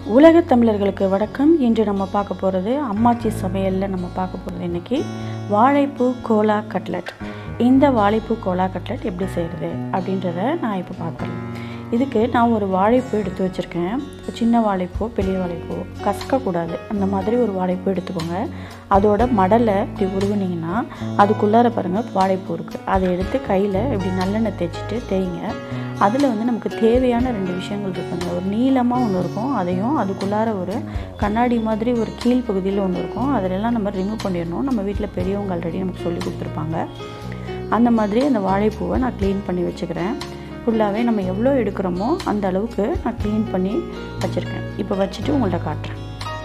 உலகத் தமிழர்களுக்கு வணக்கம் இன்று நம்ம பார்க்க போகிறது அம்மாச்சி சமையலில் நம்ம பார்க்க போகிறது இன்றைக்கி வாழைப்பூ கோலா கட்லட் இந்த வாழைப்பூ கோலா கட்லட் எப்படி செய்கிறது அப்படின்றத நான் இப்போ பார்க்குறேன் இதுக்கு நான் ஒரு வாழைப்பூ எடுத்து வச்சுருக்கேன் சின்ன வாழைப்பூ பெரிய வாழைப்பூ கசக்கக்கூடாது அந்த மாதிரி ஒரு வாழைப்பூ எடுத்துக்கோங்க அதோட மடலை இப்படி உருகுனீங்கன்னா அதுக்குள்ளார பாருங்கள் வாழைப்பூ இருக்குது அதை எடுத்து கையில் இப்படி நல்லெண்ணெய் தேய்ச்சிட்டு தேய்ங்க அதில் வந்து நமக்கு தேவையான ரெண்டு விஷயங்கள் இருக்குங்க ஒரு நீளமாக ஒன்று இருக்கும் அதையும் அதுக்குள்ளார ஒரு கண்ணாடி மாதிரி ஒரு கீழ் பகுதியில் ஒன்று இருக்கும் அதிலெல்லாம் நம்ம ரிமூவ் பண்ணிடணும் நம்ம வீட்டில் பெரியவங்க ஆல்ரெடி நமக்கு சொல்லி கொடுத்துருப்பாங்க அந்த மாதிரி அந்த வாழைப்பூவை நான் க்ளீன் பண்ணி வச்சுக்கிறேன் ஃபுல்லாகவே நம்ம எவ்வளோ எடுக்கிறோமோ அந்த அளவுக்கு நான் க்ளீன் பண்ணி வச்சுருக்கேன் இப்போ வச்சுட்டு உங்கள்ட்ட காட்டுறேன்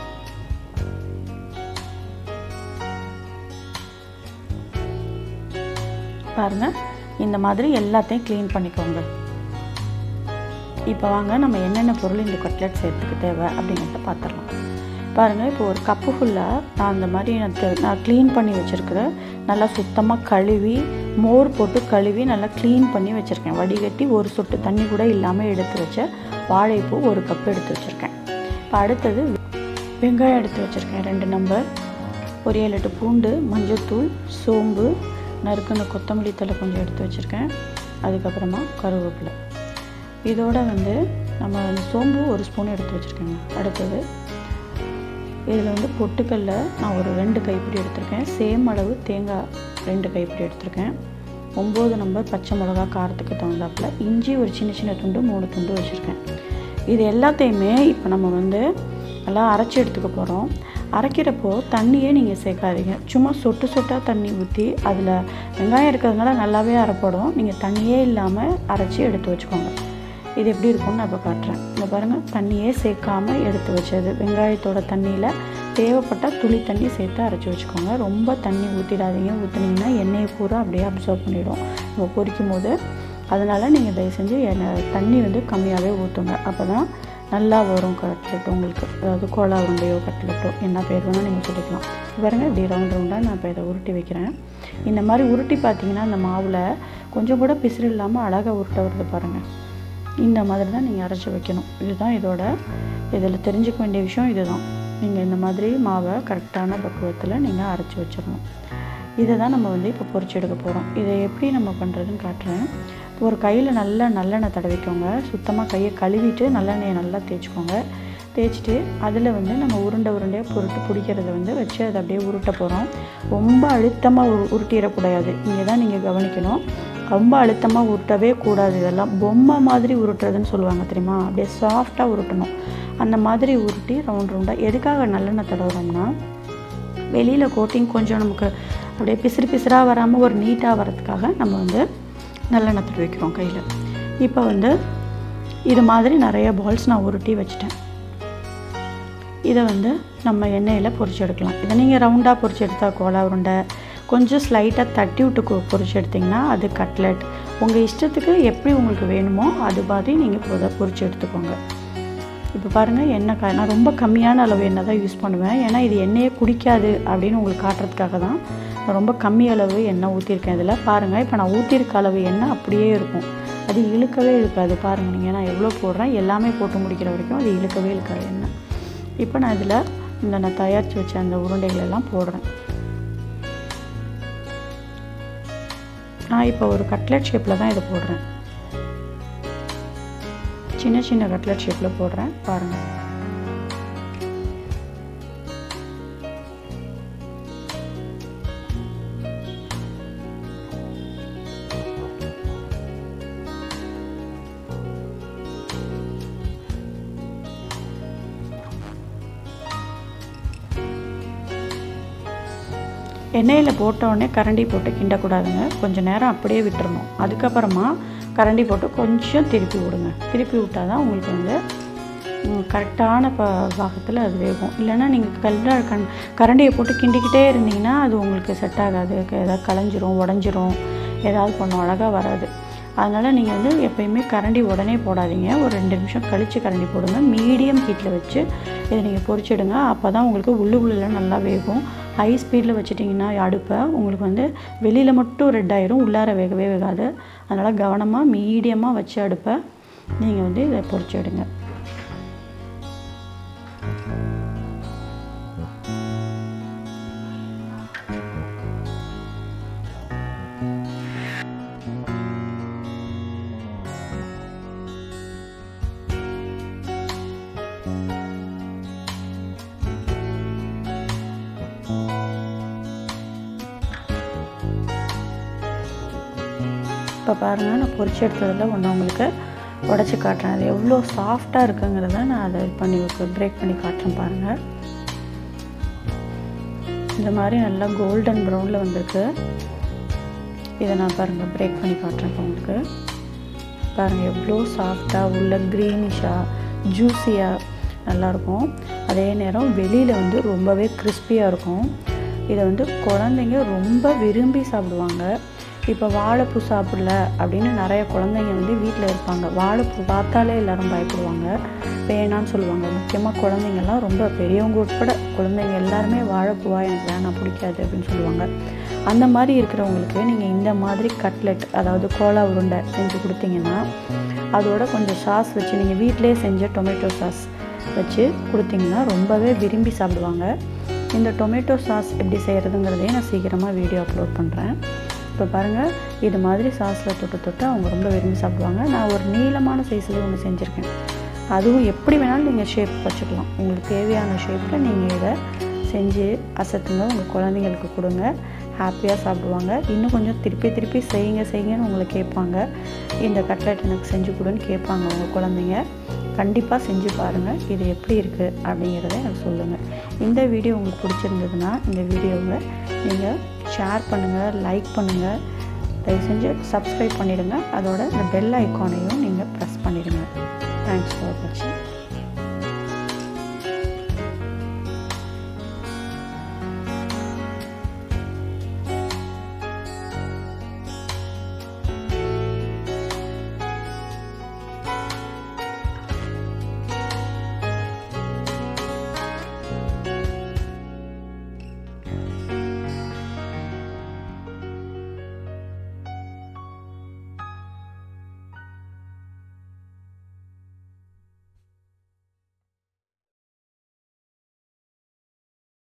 பாருங்கள் இந்த மாதிரி எல்லாத்தையும் க்ளீன் பண்ணிக்கோங்க இப்போ வாங்க நம்ம என்னென்ன பொருள் இந்த கட்லெட் செய்யறதுக்கு தேவை அப்படிங்கிறத பார்த்துடலாம் பாருங்கள் இப்போ ஒரு கப்பு ஃபுல்லாக நான் அந்த மாதிரி நான் தெ- நான் க்ளீன் பண்ணி வச்சுருக்கிற நல்லா சுத்தமாக கழுவி மோர் போட்டு கழுவி நல்லா க்ளீன் பண்ணி வச்சுருக்கேன் வடிகட்டி ஒரு சொட்டு தண்ணி கூட இல்லாமல் எடுத்து வச்ச வாழைப்பூ ஒரு கப் எடுத்து வச்சுருக்கேன் இப்போ அடுத்தது வெங்காயம் எடுத்து வச்சுருக்கேன் ரெண்டு நம்பர் ஒரு ஏழு எட்டு பூண்டு மஞ்சள்தூள் சோம்பு நறுக்குன கொத்தமல்லி தழை கொஞ்சம் எடுத்து வச்சுருக்கேன் அதுக்கப்புறமா கருவேப்பிலை இதோட வந்து நம்ம அந்த சோம்பு ஒரு ஸ்பூன் எடுத்து வச்சுருக்கேங்க அடுத்தது இதில் வந்து பொட்டுக்கல்ல நான் ஒரு ரெண்டு கைப்பிடி எடுத்திருக்கேன் சேம் அளவு தேங்காய் ரெண்டு கைப்பிடி எடுத்திருக்கேன் ஒம்பது நம்பர் பச்சை மிளகா காரத்துக்கு தகுந்தாப்புல இஞ்சி ஒரு சின்ன சின்ன துண்டு மூணு துண்டு வச்சுருக்கேன் இது எல்லாத்தையுமே இப்போ நம்ம வந்து நல்லா அரைச்சி எடுத்துக்க போகிறோம் அரைக்கிறப்போ தண்ணியே நீங்கள் சேர்க்காதீங்க சும்மா சொட்டு சொட்டாக தண்ணி ஊற்றி அதில் வெங்காயம் இருக்கிறதுனால நல்லாவே அரைப்படும் நீங்கள் தண்ணியே இல்லாமல் அரைச்சி எடுத்து வச்சுக்கோங்க இது எப்படி இருக்கும்னு நான் இப்போ காட்டுறேன் இந்த பாருங்கள் தண்ணியே சேர்க்காம எடுத்து வச்சது வெங்காயத்தோட தண்ணியில் தேவைப்பட்டால் துளி தண்ணி சேர்த்து அரைச்சி வச்சுக்கோங்க ரொம்ப தண்ணி ஊற்றிடாதீங்க ஊற்றுனீங்கன்னா எண்ணெயை பூரா அப்படியே அப்சர்வ் பண்ணிடும் நம்ம பொரிக்கும் போது அதனால் நீங்கள் தயவு செஞ்சு எண்ணெய் தண்ணி வந்து கம்மியாகவே ஊற்றுங்க அப்போ தான் நல்லா வரும் கட்லெட் உங்களுக்கு அதாவது கோலா உருண்டையோ கட்லெட்டோ என்ன பேர் வேணால் நீங்கள் சொல்லிக்கலாம் பாருங்க இப்படி ரவுண்ட் ரவுண்டாக நான் இப்போ இதை உருட்டி வைக்கிறேன் இந்த மாதிரி உருட்டி பார்த்தீங்கன்னா இந்த மாவில் கொஞ்சம் கூட பிசிறு இல்லாமல் அழகாக உருட்ட வருது பாருங்கள் இந்த மாதிரி தான் நீங்கள் அரைச்சி வைக்கணும் இதுதான் இதோட இதில் தெரிஞ்சுக்க வேண்டிய விஷயம் இதுதான் நீங்கள் இந்த மாதிரி மாவை கரெக்டான பக்குவத்தில் நீங்கள் அரைச்சி வச்சிடணும் இதை தான் நம்ம வந்து இப்போ பொரிச்சு எடுக்க போகிறோம் இதை எப்படி நம்ம பண்ணுறதுன்னு காட்டுறேன் ஒரு கையில் நல்லா நல்லெண்ணெய் தடவிக்கோங்க சுத்தமாக கையை கழுவிட்டு நல்லெண்ணெயை நல்லா தேய்ச்சிக்கோங்க தேய்ச்சிட்டு அதில் வந்து நம்ம உருண்டை உருண்டையாக பொருட்டு பிடிக்கிறத வந்து வச்சு அதை அப்படியே உருட்ட போகிறோம் ரொம்ப அழுத்தமாக உரு உருட்டிடக்கூடாது இங்கே தான் நீங்கள் கவனிக்கணும் ரொம்ப அழுத்தமாக உருட்டவே கூடாது இதெல்லாம் பொம்மை மாதிரி உருட்டுறதுன்னு சொல்லுவாங்க தெரியுமா அப்படியே சாஃப்டாக உருட்டணும் அந்த மாதிரி உருட்டி ரவுண்ட் ரவுண்டாக எதுக்காக நல்லெண்ணெய் தடவுறோம்னா வெளியில் கோட்டிங் கொஞ்சம் நமக்கு அப்படியே பிசிறு பிசிறாக வராமல் ஒரு நீட்டாக வரதுக்காக நம்ம வந்து நல்லெண்ணெய் தடவி வைக்கிறோம் கையில் இப்போ வந்து இது மாதிரி நிறைய பால்ஸ் நான் உருட்டி வச்சுட்டேன் இதை வந்து நம்ம எண்ணெயில் பொரிச்சு எடுக்கலாம் இதை நீங்கள் ரவுண்டாக பொரிச்சு எடுத்தால் கோலா உருண்டை கொஞ்சம் ஸ்லைட்டாக தட்டி விட்டு கொ- பொரிச்சு எடுத்திங்கன்னா அது கட்லெட் உங்கள் இஷ்டத்துக்கு எப்படி உங்களுக்கு வேணுமோ அது மாதிரி நீங்கள் பொத பொரிச்சு எடுத்துக்கோங்க இப்போ பாருங்கள் எண்ணெய் க நான் ரொம்ப கம்மியான அளவு எண்ணெய் தான் யூஸ் பண்ணுவேன் ஏன்னா இது எண்ணெயே குடிக்காது அப்படின்னு உங்களுக்கு காட்டுறதுக்காக தான் நான் ரொம்ப கம்மி அளவு எண்ணெய் ஊற்றிருக்கேன் இதில் பாருங்கள் இப்போ நான் ஊற்றிருக்க அளவு எண்ணெய் அப்படியே இருக்கும் அது இழுக்கவே இழுக்காது பாருங்கள் நீங்கள் நான் எவ்வளோ போடுறேன் எல்லாமே போட்டு முடிக்கிற வரைக்கும் அது இழுக்கவே இழுக்காது எண்ணெய் இப்போ நான் இதில் இந்த நான் தயாரித்து வச்ச அந்த உருண்டைகள் எல்லாம் போடுறேன் நான் இப்போ ஒரு கட்லெட் ஷேப்பில் தான் இதை போடுறேன் சின்ன சின்ன கட்லெட் ஷேப்பில் போடுறேன் பாருங்கள் எண்ணெயில் போட்ட உடனே கரண்டி போட்டு கிண்டக்கூடாதுங்க கொஞ்சம் நேரம் அப்படியே விட்டுறணும் அதுக்கப்புறமா கரண்டி போட்டு கொஞ்சம் திருப்பி விடுங்க திருப்பி விட்டால் தான் உங்களுக்கு வந்து கரெக்டான ப பாகத்தில் அது வேகும் இல்லைன்னா நீங்கள் கல்ல கண் கரண்டியை போட்டு கிண்டிக்கிட்டே இருந்தீங்கன்னா அது உங்களுக்கு செட் ஆகாது க- ஏதாவது களைஞ்சிரும் உடஞ்சிரும் ஏதாவது பண்ணும் அழகாக வராது அதனால் நீங்கள் வந்து எப்பயுமே கரண்டி உடனே போடாதீங்க ஒரு ரெண்டு நிமிஷம் கழித்து கரண்டி போடுங்க மீடியம் ஹீட்டில் வச்சு இதை நீங்கள் பொரிச்சிடுங்க அப்போ தான் உங்களுக்கு உள்ளுக்குள்ள நல்லா வேகும் ஹை ஸ்பீடில் வச்சிட்டிங்கன்னா அடுப்பை உங்களுக்கு வந்து வெளியில் மட்டும் ரெட் ஆயிரும் உள்ளார வேகவே வேகாது அதனால் கவனமாக மீடியமாக வச்சு அடுப்பை நீங்கள் வந்து இதை பொரிச்சிடுங்க இப்போ பாருங்கள் நான் பொரிச்சு எடுத்ததில் ஒன்று உங்களுக்கு உடச்சி காட்டுறேன் அது எவ்வளோ சாஃப்டாக இருக்குங்கிறத நான் அதை இது பண்ணி பிரேக் பண்ணி காட்டுறேன் பாருங்கள் இந்த மாதிரி நல்லா கோல்டன் ப்ரௌனில் வந்திருக்கு இதை நான் பாருங்கள் பிரேக் பண்ணி காட்டுறேன் இப்போ உங்களுக்கு பாருங்கள் எவ்வளோ சாஃப்டாக உள்ள க்ரீனிஷாக ஜூஸியாக நல்லாயிருக்கும் அதே நேரம் வெளியில் வந்து ரொம்பவே கிறிஸ்பியாக இருக்கும் இதை வந்து குழந்தைங்க ரொம்ப விரும்பி சாப்பிடுவாங்க இப்போ வாழைப்பூ சாப்பிடல அப்படின்னு நிறைய குழந்தைங்க வந்து வீட்டில் இருப்பாங்க வாழைப்பூ பார்த்தாலே எல்லாரும் பயப்படுவாங்க வேணான்னு சொல்லுவாங்க முக்கியமாக குழந்தைங்கள்லாம் ரொம்ப பெரியவங்க உட்பட குழந்தைங்க எல்லாருமே வாழைப்பூவா எனக்கு வேணாம் பிடிக்காது அப்படின்னு சொல்லுவாங்க அந்த மாதிரி இருக்கிறவங்களுக்கு நீங்கள் இந்த மாதிரி கட்லெட் அதாவது கோலா உருண்டை செஞ்சு கொடுத்தீங்கன்னா அதோட கொஞ்சம் சாஸ் வச்சு நீங்கள் வீட்டிலே செஞ்ச டொமேட்டோ சாஸ் வச்சு கொடுத்தீங்கன்னா ரொம்பவே விரும்பி சாப்பிடுவாங்க இந்த டொமேட்டோ சாஸ் எப்படி செய்கிறதுங்கிறதையும் நான் சீக்கிரமாக வீடியோ அப்லோட் பண்ணுறேன் இப்போ பாருங்கள் இது மாதிரி சாஸில் தொட்டு தொட்டு அவங்க ரொம்ப விரும்பி சாப்பிடுவாங்க நான் ஒரு நீளமான சைஸில் ஒன்று செஞ்சுருக்கேன் அதுவும் எப்படி வேணாலும் நீங்கள் ஷேப் வச்சுக்கலாம் உங்களுக்கு தேவையான ஷேப்பில் நீங்கள் இதை செஞ்சு அசத்துங்க உங்கள் குழந்தைங்களுக்கு கொடுங்க ஹாப்பியாக சாப்பிடுவாங்க இன்னும் கொஞ்சம் திருப்பி திருப்பி செய்யுங்க செய்யுங்கன்னு உங்களை கேட்பாங்க இந்த கட்லெட் எனக்கு செஞ்சு கொடுன்னு கேட்பாங்க உங்கள் குழந்தைங்க கண்டிப்பாக செஞ்சு பாருங்கள் இது எப்படி இருக்குது அப்படிங்கிறத எனக்கு சொல்லுங்கள் இந்த வீடியோ உங்களுக்கு பிடிச்சிருந்ததுன்னா இந்த வீடியோவை நீங்கள் ஷேர் பண்ணுங்கள் லைக் பண்ணுங்கள் தயவு செஞ்சு சப்ஸ்கிரைப் பண்ணிவிடுங்க அதோட இந்த பெல் ஐக்கானையும் நீங்கள் ப்ரெஸ் பண்ணிவிடுங்க தேங்க்ஸ் ஃபார் வாட்சிங்